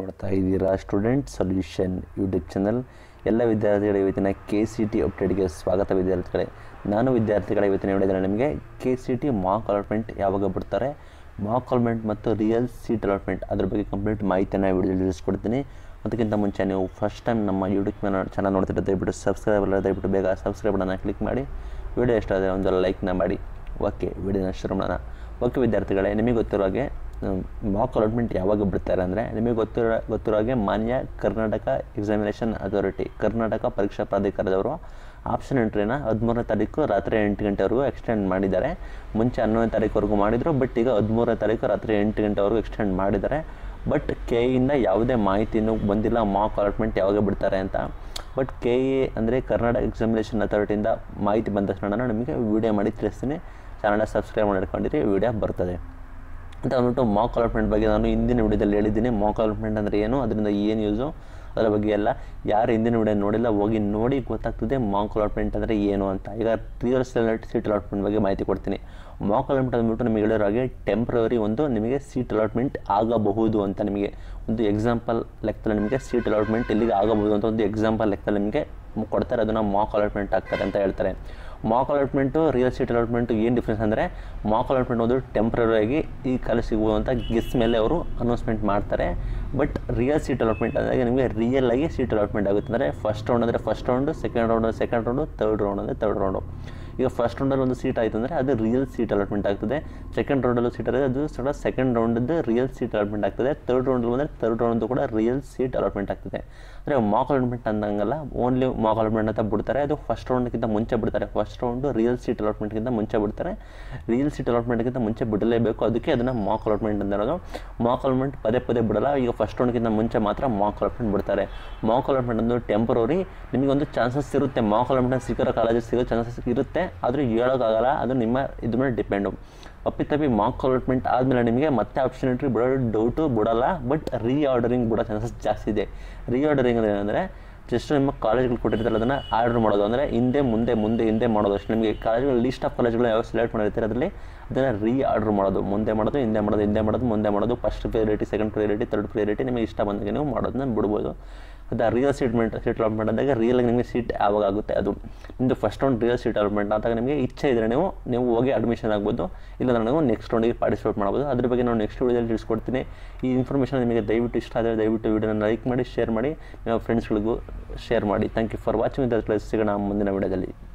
ನೋಡ್ತಾ ಇದ್ದೀರಾ student solution YouTube channel ಎಲ್ಲ ವಿದ್ಯಾರ್ಥಿಗಳ ಇವತ್ತಿನ ಕೆ ಸಿ ಟಿ ಅಪ್ಡೇಟ್ಗೆ ಸ್ವಾಗತ ವಿದ್ಯಾರ್ಥಿಗಳೇ ನಾನು ವಿದ್ಯಾರ್ಥಿಗಳ ಇವತ್ತಿನ ವಿಡಿಯೋದಲ್ಲಿ ನಿಮಗೆ K C T mock allotment ಯಾವಾಗ ಬಿಡ್ತಾರೆ ಮಾಕ್ ಅಲಾಟ್ಮೆಂಟ್ ಮತ್ತು ರಿಯಲ್ ಸೀಟ್ ಅಲಾಟ್ಮೆಂಟ್ ಅದ್ರ ಬಗ್ಗೆ ಕಂಪ್ಲೀಟ್ ಮಾಹಿತಿಯನ್ನು ವಿಡಿಯೋದಲ್ಲಿ ತಿಳಿಸ್ಕೊಡ್ತೀನಿ ಅದಕ್ಕಿಂತ ಮುಂಚೆ ನೀವು ಫಸ್ಟ್ ಟೈಮ್ ನಮ್ಮ ಯೂಟ್ಯೂಬ್ ಚಾನಲ್ ಚಾನಲ್ ನೋಡ್ತಿರೋ ದಯವಿಟ್ಟು ಸಬ್ಸ್ಕ್ರೈಬ್ ಅಲ್ಲ ದಯವಿಟ್ಟು ಬೇಗ ಸಬ್ಸ್ಕ್ರೈಬ್ ಬಟನ್ನ ಕ್ಲಿಕ್ ಮಾಡಿ ವಿಡಿಯೋ ಇಷ್ಟ ಆದರೆ ಒಂದು ಲೈಕ್ನ ಮಾಡಿ ಓಕೆ ವಿಡಿಯೋನ ಶುರು ಮಾಡೋಣ ಓಕೆ ವಿದ್ಯಾರ್ಥಿಗಳೇ ನಿಮಗೆ ಗೊತ್ತಿರೋ ಹಾಗೆ ಮಾಕ್ ಅಲಾಟ್ಮೆಂಟ್ ಯಾವಾಗ ಬಿಡ್ತಾರೆ ಅಂದರೆ ನಿಮಗೆ ಗೊತ್ತಿರೋ ಗೊತ್ತಿರೋ ಹಾಗೆ ಮಾನ್ಯ ಕರ್ನಾಟಕ ಎಕ್ಸಾಮಿನೇಷನ್ ಅಥಾರಿಟಿ ಕರ್ನಾಟಕ ಪರೀಕ್ಷಾ ಪ್ರಾಧಿಕಾರದವರು ಆಪ್ಷನ್ ಎಂಟ್ರಿನ ಹದಿಮೂರನೇ ತಾರೀಕು ರಾತ್ರಿ ಎಂಟು ಗಂಟೆವರೆಗೂ ಎಕ್ಸ್ಟೆಂಡ್ ಮಾಡಿದ್ದಾರೆ ಮುಂಚೆ ಹನ್ನೊಂದನೇ ತಾರೀಕುವರೆಗೂ ಮಾಡಿದರು ಬಟ್ ಈಗ ಹದಿಮೂರನೇ ತಾರೀಕು ರಾತ್ರಿ ಎಂಟು ಗಂಟೆವರೆಗೂ ಎಕ್ಸ್ಟೆಂಡ್ ಮಾಡಿದ್ದಾರೆ ಬಟ್ ಕೆ ಇಂದ ಯಾವುದೇ ಮಾಹಿತಿನೂ ಬಂದಿಲ್ಲ ಮಾಕ್ ಅಲಾಟ್ಮೆಂಟ್ ಯಾವಾಗ ಬಿಡ್ತಾರೆ ಅಂತ ಬಟ್ ಕೆ ಇ ಅಂದರೆ ಕರ್ನಾಟಕ ಎಕ್ಸಾಮಿನೇಷನ್ ಅಥಾರಿಟಿಯಿಂದ ಮಾಹಿತಿ ಬಂದ ತಕ್ಷಣ ನಾನು ನಿಮಗೆ ವೀಡಿಯೋ ಮಾಡಿ ತಿಳಿಸ್ತೀನಿ ಚಾನಲ್ನ ಸಬ್ಸ್ಕ್ರೈಬ್ ಮಾಡಿಟ್ಕೊಂಡಿರಿ ವೀಡಿಯೋ ಬರ್ತದೆ ಅಂತ ಅಂದ್ಬಿಟ್ಟು ಮಾಕ್ ಅಲಾಟ್ಮೆಂಟ್ ಬಗ್ಗೆ ನಾನು ಹಿಂದಿನ ವಿಡಿಯೋದಲ್ಲಿ ಹೇಳಿದ್ದೀನಿ ಮಾಕ್ ಅಲಾಟ್ಮೆಂಟ್ ಅಂದರೆ ಏನು ಅದರಿಂದ ಏನು ಯೂಸು ಅದರ ಬಗ್ಗೆ ಎಲ್ಲ ಯಾರು ಹಿಂದಿನ ವಿಡಿಯೋ ನೋಡಿಲ್ಲ ಹೋಗಿ ನೋಡಿ ಗೊತ್ತಾಗ್ತದೆ ಮಾಕ್ ಅಲಾಟ್ಮೆಂಟ್ ಅಂದರೆ ಏನು ಅಂತ ಈಗ ರಿಯಲ್ ಸೆಲೆಕ್ಟ್ ಸೀಟ್ ಅಲಾಟ್ಮೆಂಟ್ ಬಗ್ಗೆ ಮಾಹಿತಿ ಕೊಡ್ತೀನಿ ಮಾಕ್ ಅಲಾಟ್ಮೆಂಟ್ ಅಂದ್ಬಿಟ್ಟು ನಿಮಗೆ ಹೇಳಿರೋ ಹಾಗೆ ಟೆಂಪ್ರವರಿ ಒಂದು ನಿಮಗೆ ಸೀಟ್ ಅಲಾಟ್ಮೆಂಟ್ ಆಗಬಹುದು ಅಂತ ನಿಮಗೆ ಒಂದು ಎಕ್ಸಾಂಪಲ್ ಲೆಕ್ಕದಲ್ಲಿ ನಿಮಗೆ ಸೀಟ್ ಅಲಾಟ್ಮೆಂಟ್ ಇಲ್ಲಿಗೆ ಆಗಬಹುದು ಅಂತ ಒಂದು ಎಕ್ಸಾಂಪಲ್ ಲೆಕ್ಕದಲ್ಲಿ ನಿಮಗೆ ಕೊಡ್ತಾರೆ ಅದನ್ನು ಮಾಕ್ ಅಲಾಟ್ಮೆಂಟ್ ಆಗ್ತಾರೆ ಅಂತ ಹೇಳ್ತಾರೆ mock allotment real seat allotment ಏನು ಡಿಫ್ರೆನ್ಸ್ ಅಂದರೆ ಮಾಕ್ ಅಲಾಟ್ಮೆಂಟ್ ಒಂದು ಟೆಂಪ್ರರಿ ಆಗಿ ಈ ಕಾಲೇಜ್ ಸಿಗ್ಬೋದು ಅಂತ ಗೆಸ್ ಮೇಲೆ ಅವರು ಅನೌನ್ಸ್ಮೆಂಟ್ ಮಾಡ್ತಾರೆ ಬಟ್ ರಿಯಲ್ ಸೀಟ್ ಅಲಾಟ್ಮೆಂಟ್ ಅಂದಾಗ ನಿಮಗೆ ರಿಯಲ್ ಆಗಿ ಸೀಟ್ ಅಲಾಟ್ಮೆಂಟ್ ಆಗುತ್ತೆ ಅಂದರೆ ಫಸ್ಟ್ ರೌಂಡ್ ಅಂದರೆ ಫಸ್ಟ್ ರೌಂಡು ಸೆಕೆಂಡ್ ರೌಂಡ್ ಅಂದರೆ ಸೆಕೆಂಡ್ ರೌಂಡು ತರ್ಡ್ ರೌಂಡ್ ಅಂದರೆ ತರ್ಡ್ ರೌಂಡು ಈಗ ಫಸ್ಟ್ ರೌಂಡಲ್ಲಿ ಒಂದು ಸೀಟ್ ಆಯಿತು ಅಂದರೆ ಅದು ರಿಯಲ್ ಸೀಟ್ ಅಲಾಟ್ಮೆಂಟ್ ಆಗ್ತದೆ ಸೆಕೆಂಡ್ ರೌಂಡಲ್ಲೂ ಸೀಟ್ ಆದರೆ ಅದು ಸಡ ಸೆಕೆಂಡ್ ರೌಂಡದ್ದು ರಿಯಲ್ ಸೀಟ್ ಅಲಾಟ್ಮೆಂಟ್ ಆಗ್ತದೆ ತರ್ಡ್ ರೌಂಡ್ ಬಂದರೆ ತರ್ಡ್ ರೌಂಡ್ ಕೂಡ ರಿಯಲ್ ಸೀಟ್ ಅಲಾಟ್ಮೆಂಟ್ ಆಗ್ತದೆ ಅಂದರೆ ಮಾಕ್ ಅಲಾಟ್ಮೆಂಟ್ ಅಂದಂಗಲ್ಲ ಓನ್ಲಿ ಮಾಕ್ ಅಲಾಟ್ಮೆಂಟ್ ಅಂತ ಬಿಡ್ತಾರೆ ಅದು ಫಸ್ಟ್ ರೌಂಡ್ಗಿಂತ ಮುಂಚೆ ಬಿಡ್ತಾರೆ ಫಸ್ಟ್ ರೌಂಡು ರಿಯಲ್ ಸೀಟ್ ಅಲಾಟ್ಮೆಂಟ್ಗಿಂತ ಮುಂಚೆ ಬಿಡ್ತಾರೆ ರಿಯಲ್ ಸೀಟ್ ಅಲಾಟ್ಮೆಂಟ್ಗಿಂತ ಮುಂಚೆ ಬಿಡಲೇಬೇಕು ಅದಕ್ಕೆ ಅದನ್ನು ಮಾಕ್ ಅಲಾಟ್ಮೆಂಟ್ ಅಂತ ಹೇಳೋದು ಮಾಕ್ ಅಲಾಟ್ಮೆಂಟ್ ಪದೇ ಪದೇ ಬಿಡಲ್ಲ ಈಗ ಫಸ್ಟ್ ರೌಂಡ್ಗಿಂತ ಮುಂಚೆ ಮಾತ್ರ ಮಾಕ್ ಅಲಾಟ್ಮೆಂಟ್ ಬಿಡ್ತಾರೆ ಮಾಕ್ ಅಲಾಟ್ಮೆಂಟ್ ಒಂದು ಟೆಂಪರರಿ ನಿಮಗೊಂದು ಚಾನ್ಸಸ್ ಇರುತ್ತೆ ಮಾಕ್ ಅಲಾಟ್ಮೆಂಟ್ ಸಿಕ್ಕಿರೋ ಕಾಲೇಜಸ್ ಸಿಗೋ ಚಾನ್ಸಸ್ ಇರುತ್ತೆ ಆದರೂ ಹೇಳೋಕ್ಕಾಗಲ್ಲ ಅದು ನಿಮ್ಮ ಇದ್ರ ಮೇಲೆ ಡಿಪೆಂಡು ಅಪ್ಪಿತಪ್ಪಿ ಮಾಕ್ ಅಲಾಟ್ಮೆಂಟ್ ಆದಮೇಲೆ ನಿಮಗೆ ಮತ್ತೆ ಆಪ್ಷನ್ ಎಂಟ್ರಿ ಬಿಡೋ ಡೌಟು ಬಿಡಲ್ಲ ಬಟ್ ರೀ ಆರ್ಡರಿಂಗ್ ಬಿಡೋ ಚಾನ್ಸಸ್ ಜಾಸ್ತಿ ಇದೆ ರೀ ಆರ್ಡರಿಂಗ್ ಅಂದರೆ ಏನಂದರೆ ಜಸ್ಟ್ ನಿಮ್ಮ ಕಾಲೇಜ್ಗಳು ಕೊಟ್ಟಿರ್ತಾರೆ ಅದನ್ನು ಆರ್ಡರ್ ಮಾಡೋದು ಅಂದರೆ ಹಿಂದೆ ಮುಂದೆ ಮುಂದೆ ಹಿಂದೆ ಮಾಡೋದು ಅಷ್ಟು ನಿಮಗೆ ಕಾಲೇಜ್ಗಳು ಲೀಸ್ಟ್ ಆಫ್ ಕಾಲೇಜ್ಗಳು ಯಾವ ಸೆಲೆಕ್ಟ್ ಮಾಡಿರ್ತಾರೆ ಅದರಲ್ಲಿ ಅದನ್ನು ರೀ ಆರ್ಡರ್ ಮಾಡೋದು ಮುಂದೆ ಮಾಡೋದು ಹಿಂದೆ ಮಾಡೋದು ಹಿಂದೆ ಮಾಡೋದು ಮುಂದೆ ಮಾಡೋದು first priority second priority third priority ನಿಮಗೆ ಇಷ್ಟ ಬಂದಾಗ ನೀವು ಮಾಡೋದನ್ನ ಬಿಡ್ಬೋದು ಅದು ರಿಯಲ್ ಸೀಟ್ಮೆಂಟ್ ಸೀಟ್ ಅಲಾಟ್ಮೆಂಟ್ ಆದಾಗ ರಿಯಲಾಗಿ ನಿಮಗೆ ಸೀಟ್ ಯಾವಾಗ ಆಗುತ್ತೆ ಅದು ನಿಮ್ಮದು first round real seat allotment ಆದಾಗ ನಿಮಗೆ ಇಚ್ಛೆ ಇದ್ದರೆ ನೀವು ನೀವು ಹೋಗಿ ಅಡ್ಮಿಷನ್ ಆಗ್ಬೋದು ಇಲ್ಲ ನೀವು ನೆಕ್ಸ್ಟ್ ರೌಂಡಿಗೆ ಪಾರ್ಟಿಸಿಪೇಟ್ ಮಾಡ್ಬೋದು ಅದ್ರ ಬಗ್ಗೆ ನಾನು ನೆಕ್ಸ್ಟ್ ವೀಡಿಯೋದಲ್ಲಿ ತಿಳಿಸ್ಕೊಡ್ತೀನಿ ಈ ಇನ್ಫಾರ್ಮೇಷನ್ ನಿಮಗೆ ದಯವಿಟ್ಟು ಇಷ್ಟ ಆದರೆ ದಯವಿಟ್ಟು ವೀಡಿಯೋನ ಲೈಕ್ ಮಾಡಿ ಶೇರ್ ಮಾಡಿ ನಿಮ್ಮ ಫ್ರೆಂಡ್ಸ್ಗಳಿಗೂ ಶೇರ್ ಮಾಡಿ thank you for watching the class ಸಿಗೋಣ ಮುಂದಿನ ವೀಡಿಯೋದಲ್ಲಿ